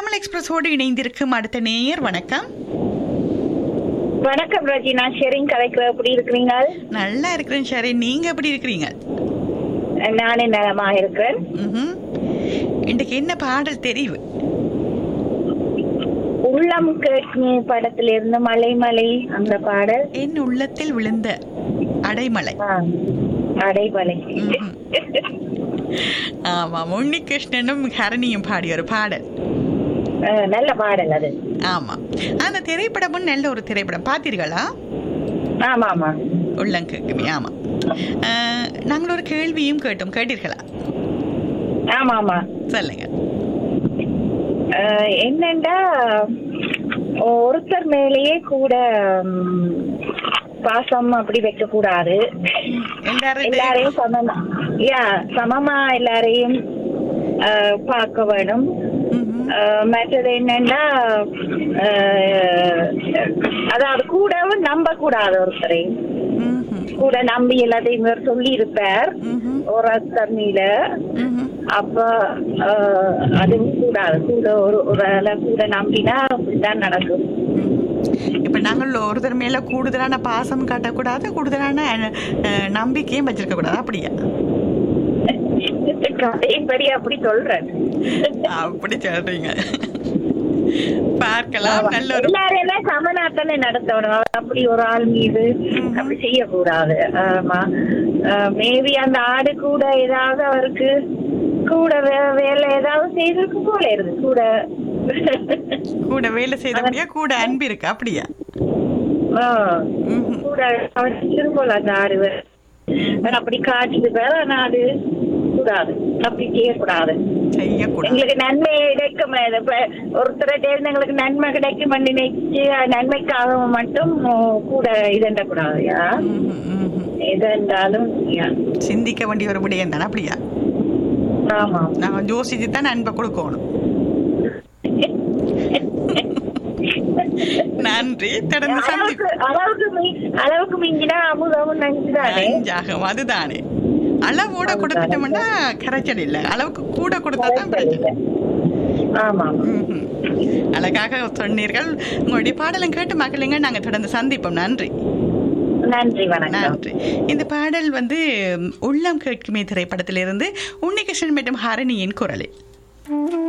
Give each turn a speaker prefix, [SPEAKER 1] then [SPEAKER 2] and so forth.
[SPEAKER 1] தமிழ் எக்ஸ்பிரஸோடு இணைந்திருக்கும் அடுத்த நேயர் வணக்கம்
[SPEAKER 2] வணக்கம் ரஜி நான் ஷெரிங் கதைக்கு எப்படி இருக்கிறீங்க
[SPEAKER 1] நல்லா இருக்கிறேன் ஷரி நீங்க எப்படி இருக்கிறீங்க
[SPEAKER 2] நானே நலமாக இருக்கிறேன்
[SPEAKER 1] ம்ஹும். இன்றைக்கு என்ன பாடல் தெரிவு
[SPEAKER 2] உள்ளம் கேட்கும் படத்துல இருந்து மலை மலை அந்த பாடல்
[SPEAKER 1] என் உள்ளத்தில் விழுந்த அடைமலை
[SPEAKER 2] ஆ, அடைமலை
[SPEAKER 1] ம்ஹும். ஆமா உன்னிகிருஷ்ணனும் ஹரணியும் பாடிய ஒரு பாடல்
[SPEAKER 2] ஆ, நல்ல பாடல் அது
[SPEAKER 1] ஆமா அந்த திரைப்படமும் நல்ல ஒரு திரைப்படம் பார்த்தீர்களா
[SPEAKER 2] ஆமா ஆமா
[SPEAKER 1] உள்ளங்கேக்குமே ஆமா அஹ், நாங்கள் ஒரு கேள்வியும் கேட்டோம் கேட்டீர்களா
[SPEAKER 2] ஆமா ஆமா
[SPEAKER 1] சொல்லுங்க
[SPEAKER 2] ஆ, என்னண்டா ஒருத்தர் மேலேயே கூட ம், பாசம் அப்படி வைக்க கூடாது
[SPEAKER 1] எல்லாரும்
[SPEAKER 2] எல்லாரையும் சமமா யா சமமா எல்லாரையும் ஆ, பார்க்க வேணும்
[SPEAKER 1] ம்ஹும்.
[SPEAKER 2] ஆஹ் மற்றது என்னன்னா ஆஹ் அதாவது கூடவும் நம்ப கூடாது ஒருத்தரை
[SPEAKER 1] ம்ஹும்.
[SPEAKER 2] கூட நம்பி எல்லாத்தையும் இவர் சொல்லி இருப்பார்
[SPEAKER 1] ம்ஹும்.
[SPEAKER 2] ஒரு தண்ணியில
[SPEAKER 1] ம்ஹும்.
[SPEAKER 2] அப்ப ஆஹ் அதுவும் கூடாது கூட ஒரு ஒரு ஆளை கூட நம்பினா அப்படிதான் நடக்கும்
[SPEAKER 1] இப்ப நாங்கள் ஒருத்தர் மேல கூடுதலான பாசம் காட்டக்கூடாது கூடுதலான அஹ், நம்பிக்கையும் வச்சிருக்க கூடாது அப்படியா
[SPEAKER 2] கதைப்படி அப்படி சொல்றேன்
[SPEAKER 1] அப்படி சொல்றீங்க பார்க்கலாம் நல்ல ஒரு
[SPEAKER 2] எல்லாரையுமே சமனாத்தனை நடத்தணும் அப்படி ஒரு ஆள் மீது அப்படி செய்யக்கூடாது ஆமா மேபி அந்த ஆடு கூட ஏதாவது அவருக்கு கூட வே- வேலை ஏதாவது செய்திருக்கு போல இருக்கு கூட
[SPEAKER 1] கூட வேலை செய்தபடியா கூட அன்பு இருக்கு அப்படியா
[SPEAKER 2] ஆ,
[SPEAKER 1] ம்ஹும்.
[SPEAKER 2] கூட அவருக்கு இருக்கும்ல அந்த ஆடு வே- ஆனா அப்படி காட்டுது வேற ஆனா அது கூடாது அப்படி செய்யக்கூடாது
[SPEAKER 1] செய்யக்கூடாது
[SPEAKER 2] எங்களுக்கு நன்மை கிடைக்கும் இப்ப ஒருத்தர்கிட்ட இருந்து எங்களுக்கு நன்மை கிடைக்கும் நினைச்சு நன்மைக்காக மட்டும் கூட இதண்ட கூடாதுயா
[SPEAKER 1] ம்ஹும், ம்ஹும்.
[SPEAKER 2] எது இருந்தாலும் யா.
[SPEAKER 1] சிந்திக்க வேண்டிய ஒரு விடயம் தானே அப்படியா
[SPEAKER 2] ஆமா
[SPEAKER 1] நாங்க யோசிச்சு தான் அன்பை கொடுக்கணும் நன்றி தொடர்ந்து சந்திப்போம்
[SPEAKER 2] அளவுக்கு அளவுக்கு மீ- அளவுக்கு மிஞ்சினா அமுதமும் நஞ்சுதானே
[SPEAKER 1] நஞ்சாகும் அதுதானே அளவோட கொடுத்துட்டோம்னா கரைச்சல் இல்லை அளவுக்கு கூட கொடுத்தா தான் பிரச்சனை
[SPEAKER 2] ஆமா
[SPEAKER 1] ம்ஹும். அழகாக சொன்னீர்கள் உங்களுடைய பாடலும் கேட்டு மகளுங்க நாங்க தொடர்ந்து சந்திப்போம் நன்றி
[SPEAKER 2] நன்றி வணக்கம்
[SPEAKER 1] நன்றி இந்த பாடல் வந்து உள்ளம் கேட்குமே திரைப்படத்திலிருந்து உன்னிகிருஷ்ணன் மற்றும் ஹரணியின் குரலில்